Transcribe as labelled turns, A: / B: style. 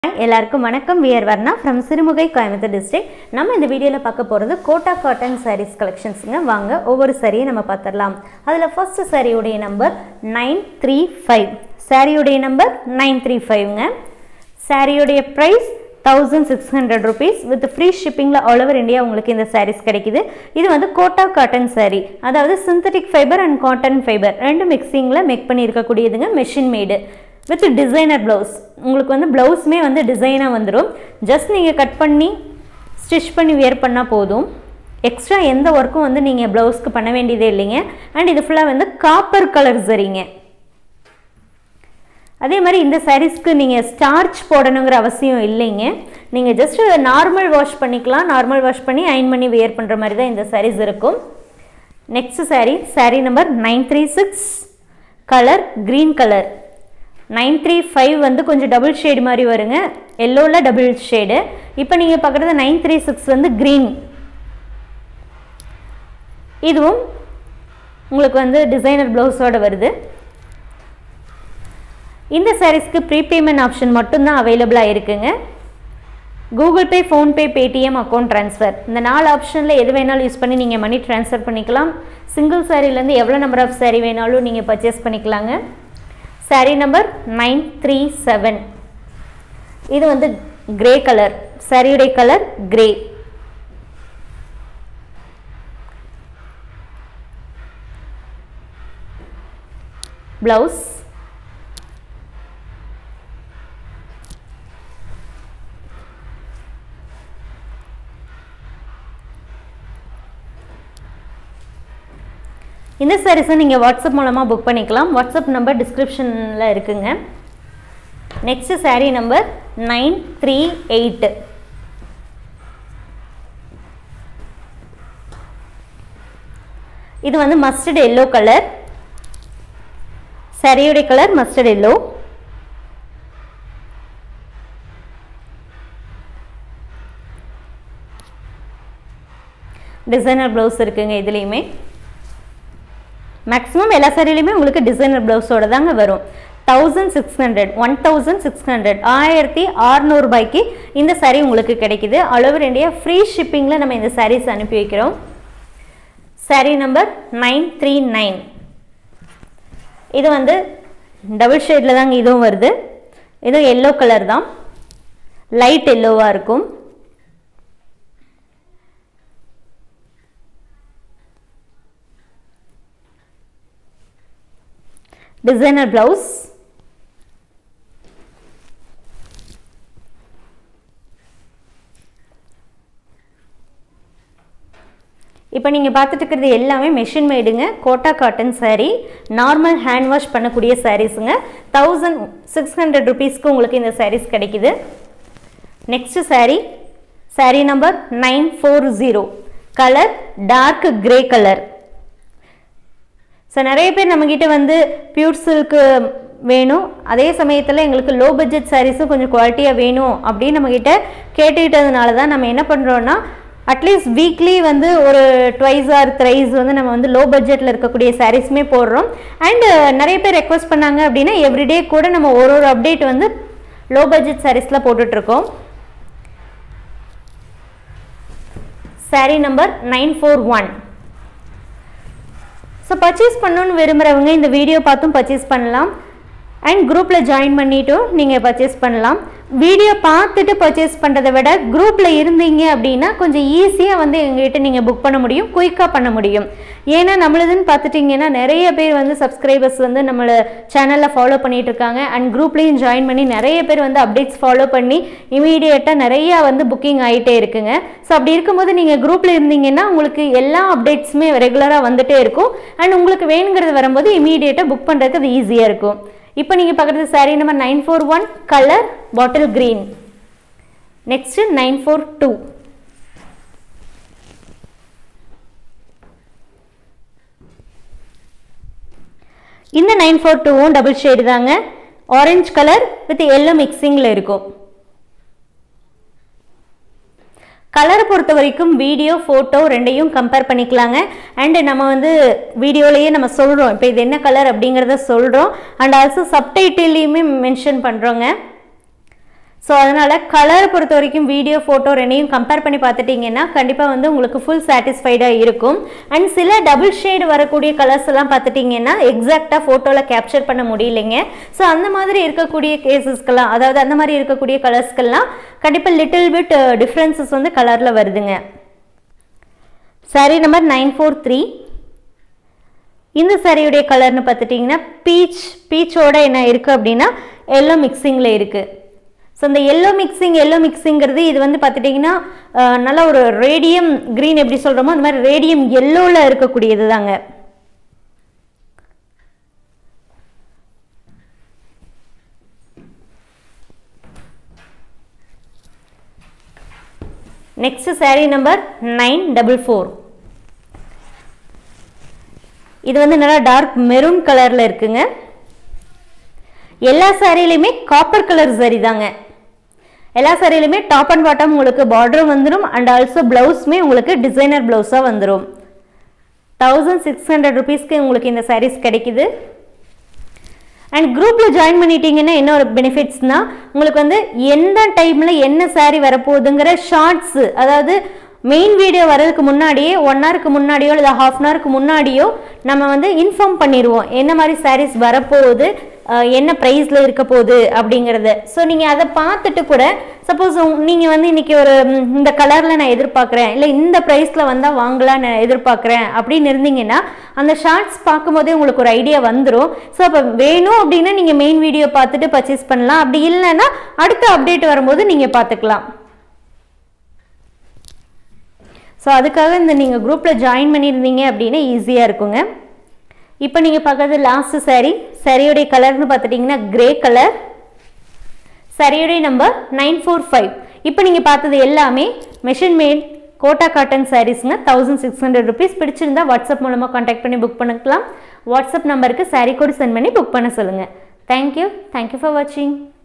A: எல்லாருக்கும் வணக்கம் we are Varna from Sirumugai Coimbatore district நம்ம இந்த வீடியோவில் பார்க்க போகிறது கோட்டா காட்டன் sarees கலெக்ஷன்ஸுங்க வாங்க ஒவ்வொரு சாரியை நம்ம பார்த்துடலாம் அதில் ஃபர்ஸ்ட் சாரியுடைய நம்பர் நைன் த்ரீ ஃபைவ் சாரியுடைய நம்பர் நைன் த்ரீ ஃபைவ்ங்க சாரியுடைய price thousand six hundred rupees with free ஷிப்பிங்கில் ஆல் ஓவர் இந்தியா உங்களுக்கு இந்த sarees கிடைக்குது இது வந்து கோட்டா காட்டன் saree அதாவது synthetic fibre and cotton fibre ரெண்டு மிக்சிங்கில் மேக் பண்ணியிருக்கக்கூடியதுங்க machine made with designer blouse உங்களுக்கு வந்து ப்ளவுஸுமே வந்து டிசைனாக வந்துடும் ஜஸ்ட் நீங்கள் கட் பண்ணி ஸ்டிச் பண்ணி வியர் பண்ணால் போதும் எக்ஸ்ட்ரா எந்த ஒர்க்கும் வந்து நீங்கள் ப்ளவுஸ்க்கு பண்ண வேண்டியதே இல்லைங்க அண்ட் இது ஃபுல்லாக வந்து காப்பர் கலர் சரிங்க அதே மாதிரி இந்த சாரீஸ்க்கு நீங்கள் ஸ்டார்ச் போடணுங்கிற அவசியம் இல்லைங்க நீங்கள் ஜஸ்ட் நார்மல் வாஷ் பண்ணிக்கலாம் நார்மல் வாஷ் பண்ணி அயன் பண்ணி வியர் பண்ணுற மாதிரி தான் இந்த சாரீஸ் இருக்கும் next saree saree number nine three six colour green colour nine three five வந்து கொஞ்சம் டபுள் ஷேடு மாதிரி வருங்க எல்லோவில் டபுள் ஷேடு இப்போ நீங்கள் பார்க்குறது நைன் த்ரீ சிக்ஸ் வந்து க்ரீன் இதுவும் உங்களுக்கு வந்து டிசைனர் ப்ளவுஸோட வருது இந்த சாரீஸ்க்கு ப்ரீபேமெண்ட் ஆப்ஷன் மட்டும்தான் அவைலபிளாக இருக்குங்க Google Pay PhonePe Paytm account transfer இந்த நாலு ஆப்ஷனில் எது வேணாலும் யூஸ் பண்ணி நீங்கள் மணி ட்ரான்ஸ்ஃபர் பண்ணிக்கலாம் சிங்கிள் சாரீலேருந்து எவ்வளோ நம்பர் ஆஃப் சாரீ வேணாலும் நீங்கள் பர்ச்சேஸ் பண்ணிக்கலாங்க sari number nine three seven இது வந்து கிரே கலர் சாரியுடைய கலர் கிரே ப்ளவுஸ் இந்த சாரீஸை நீங்கள் வாட்ஸ்அப் மூலமாக புக் பண்ணிக்கலாம் வாட்ஸ்அப் நம்பர் டிஸ்கிரிப்ஷனில் இருக்குங்க next sari number nine three eight இது வந்து மஸ்டர்ட் எல்லோ கலர் சாரியுடைய colour mustard yellow designer blouse இருக்குங்க இதுலேயுமே மேக்ஸிமம் எல்லா சாரிலையுமே உங்களுக்கு டிசைனர் ப்ளவுஸோட தாங்க வரும் thousand six hundred one thousand six hundred ஆயிரத்தி அறநூறுபாய்க்கு இந்த சாரீ உங்களுக்கு கிடைக்குது ஆல் ஓவர் இந்தியா ஃப்ரீ ஷிப்பிங்கில் நம்ம இந்த சாரீஸ் அனுப்பி வைக்கிறோம் sari number nine three nine இது வந்து டபுள் ஷேடில் தாங்க இதுவும் வருது இதுவும் எல்லோ கலர் தான் லைட் எல்லோவாக இருக்கும் டிசைனர் ப்ளவுஸ் இப்போ நீங்கள் பார்த்துட்டு இருக்கிறது எல்லாமே மெஷின் மேடுங்க Kota cotton saree normal hand wash பண்ணக்கூடிய சாரீஸுங்க தௌசண்ட் சிக்ஸ் ஹண்ட்ரட் ருபீஸ்க்கு உங்களுக்கு இந்த sarees கிடைக்குது next saree saree number nine four zero colour dark grey colour so நிறைய பேர் நம்மக்கிட்ட வந்து பியூர் சில்க்கு வேணும் அதே சமயத்தில் எங்களுக்கு லோ பட்ஜெட் சாரீஸும் கொஞ்சம் குவாலிட்டியாக வேணும் அப்படின்னு நம்மக்கிட்ட கேட்டுக்கிட்டதுனால தான் நம்ம என்ன பண்ணுறோன்னா அட்லீஸ்ட் வீக்லி வந்து ஒரு ட்வைஸ் ஆர் த்ரைஸ் வந்து நம்ம வந்து லோ பட்ஜெட்டில் இருக்கக்கூடிய சாரீஸுமே போடுறோம் அண்டு நிறைய பேர் ரெக்வஸ்ட் பண்ணாங்க அப்படின்னா எவ்ரிடே கூட நம்ம ஒரு ஒரு அப்டேட் வந்து லோ பட்ஜெட் சாரீஸில் போட்டுட்ருக்கோம் sari number nine four one so purchase பண்ணணும்னு விரும்புகிறவங்க இந்த வீடியோ பார்த்தும் பர்ச்சேஸ் பண்ணலாம் அண்ட் குரூப்பில் ஜாயின் பண்ணிட்டும் நீங்கள் பர்ச்சேஸ் பண்ணலாம் வீடியோ பார்த்துட்டு பர்ச்சேஸ் பண்ணுறதை விட குரூப்பில் இருந்தீங்க அப்படின்னா கொஞ்சம் ஈஸியாக வந்து எங்ககிட்ட நீங்கள் புக் பண்ண முடியும் குயிக்காக பண்ண முடியும் ஏன்னா நம்மளதுன்னு பார்த்துட்டிங்கன்னா நிறைய பேர் வந்து சப்ஸ்கிரைபர்ஸ் வந்து நம்மளை சேனலில் ஃபாலோ பண்ணிட்டு இருக்காங்க அண்ட் குரூப்லேயும் ஜாயின் பண்ணி நிறைய பேர் வந்து அப்டேட்ஸ் ஃபாலோ பண்ணி இமீடியட்டாக நிறையா வந்து புக்கிங் ஆகிட்டே இருக்குங்க ஸோ அப்படி இருக்கும்போது நீங்கள் குரூப்பில் இருந்தீங்கன்னா உங்களுக்கு எல்லா அப்டேட்ஸுமே ரெகுலராக வந்துட்டே இருக்கும் அண்ட் உங்களுக்கு வேணுங்கிறது வரும்போது இமீடியட்டாக புக் பண்ணுறதுக்கு அது ஈஸியாக இருக்கும் இப்போ நீங்கள் பார்க்குறது sari number nine four one colour bottle green next nine four two இந்த நைன் ஃபோர் டூவும் டபுள் ஷேடு தாங்க ஆரஞ்சு கலர் வித் எல்லோ மிக்சிங்கில் இருக்கும் கலரை பொறுத்த வரைக்கும் வீடியோ ஃபோட்டோ ரெண்டையும் கம்பேர் பண்ணிக்கலாங்க அண்டு நம்ம வந்து வீடியோலேயே நம்ம சொல்கிறோம் இப்போ இது என்ன கலர் அப்படிங்கிறத சொல்கிறோம் அண்ட் ஆல்சோ சப்டைட்டிலையுமே மென்ஷன் பண்ணுறோங்க ஸோ அதனால் கலர் பொறுத்த வரைக்கும் வீடியோ ஃபோட்டோ ரெண்டையும் கம்பேர் பண்ணி பார்த்துட்டிங்கன்னா கண்டிப்பாக வந்து உங்களுக்கு ஃபுல் சாட்டிஸ்ஃபைடாக இருக்கும் அண்ட் சில டபுள் ஷேடு வரக்கூடிய கலர்ஸ் எல்லாம் பார்த்துட்டிங்கன்னா எக்ஸாக்டாக ஃபோட்டோவில் கேப்சர் பண்ண முடியலைங்க ஸோ அந்த மாதிரி இருக்கக்கூடிய கேசஸ்க்கெல்லாம் அதாவது அந்த மாதிரி இருக்கக்கூடிய கலர்ஸ்க்கெல்லாம் கண்டிப்பாக லிட்டில் பிட் டிஃப்ரென்சஸ் வந்து கலரில் வருதுங்க sari number nine four three இந்த சாரியுடைய கலர்னு பார்த்துட்டிங்கன்னா பீச் பீச்சோட என்ன இருக்குது அப்படின்னா எல்லோ மிக்சிங்கில் இருக்குது ஸோ இந்த எல்லோ மிக்சிங் எல்லோ மிக்சிங்கிறது இது வந்து பார்த்துட்டிங்கன்னா நல்ல ஒரு ரேடியம் க்ரீன் எப்படி சொல்கிறோமோ அந்த மாதிரி ரேடியம் எல்லோவில் இருக்கக்கூடியது தாங்க next sari number nine double four இது வந்து நல்லா டார்க் மெரூன் கலரில் இருக்குங்க எல்லா சாரிலையுமே காப்பர் கலர் சரி தாங்க எல்லா சாரிலையுமே டாப் அண்ட் பாட்டம் உங்களுக்கு பார்டரும் வந்துடும் அண்ட் ஆல்சோ ப்ளவுஸுமே உங்களுக்கு டிசைனர் ப்ளவுஸாக வந்துடும் தௌசண்ட் சிக்ஸ் ஹண்ட்ரட் ருபீஸ்க்கு உங்களுக்கு இந்த சாரீஸ் கிடைக்குது அண்ட் குரூப்பில் ஜாயின் பண்ணிட்டீங்கன்னா என்ன ஒரு பெனிஃபிட்ஸ்னால் உங்களுக்கு வந்து எந்த டைமில் என்ன சாரீ வரப்போகுதுங்கிற ஷார்ட்ஸு அதாவது மெயின் வீடியோ வர்றதுக்கு முன்னாடியே ஒன் ஹவருக்கு முன்னாடியோ இல்லை ஹாஃப் அன் ஹவருக்கு முன்னாடியோ நம்ம வந்து இன்ஃபார்ம் பண்ணிடுவோம் என்ன மாதிரி சாரீஸ் வரப்போகுது என்ன ப்ரைஸில் இருக்க போகுது அப்படிங்கிறத ஸோ நீங்கள் அதை பார்த்துட்டு கூட சப்போஸ் நீங்கள் வந்து இன்றைக்கி ஒரு இந்த கலரில் நான் எதிர்பார்க்குறேன் இல்லை இந்த ப்ரைஸில் வந்தால் வாங்கலாம் நான் எதிர்பார்க்குறேன் அப்படின்னு இருந்தீங்கன்னா அந்த ஷார்ட்ஸ் பார்க்கும்போதே உங்களுக்கு ஒரு ஐடியா வந்துடும் ஸோ அப்போ வேணும் அப்படின்னா நீங்கள் மெயின் வீடியோ பார்த்துட்டு பர்ச்சேஸ் பண்ணலாம் அப்படி இல்லைன்னா அடுத்த அப்டேட் வரும்போது நீங்கள் பார்த்துக்கலாம் ஸோ அதுக்காக இந்த நீங்கள் குரூப்பில் ஜாயின் பண்ணியிருந்தீங்க அப்படின்னா ஈஸியாக இருக்குங்க இப்போ நீங்கள் பார்க்குறது லாஸ்ட் சாரீ சாரியுடைய கலர்னு பார்த்துட்டிங்கன்னா கிரே கலர் சாரியுடைய நம்பர் நைன் ஃபோர் ஃபைவ் இப்போ நீங்கள் பார்த்தது எல்லாமே மெஷின் மேட் கோட்டா காட்டன் சாரீஸுங்க தௌசண்ட் சிக்ஸ் ஹண்ட்ரட் ருபீஸ் பிடிச்சிருந்தா வாட்ஸ்அப் மூலமாக காண்டாக்ட் பண்ணி புக் பண்ணிக்கலாம் வாட்ஸ்அப் நம்பருக்கு சாரீ கோடு சென்ட் பண்ணி புக் பண்ண சொல்லுங்கள் தேங்க்யூ தேங்க்யூ ஃபார் வாட்சிங்